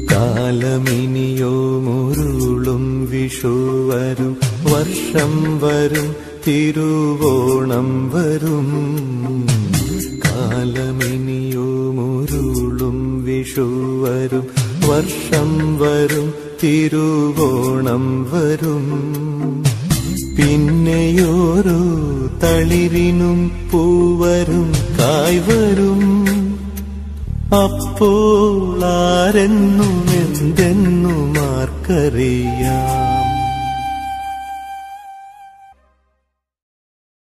കാലമിനിയോ മുരുളും വിഷു വരും വർഷം വരും തിരുവോണം വരും കാലമിനിയോ മുരുളും വിഷു വരും വർഷം വരും തിരുവോണം വരും പിന്നെയോരോ തളിരിനും പൂവരും കായ് വരും അപ്പോൾ ആരെന്നും എന്തെന്നും ആർക്കറിയാം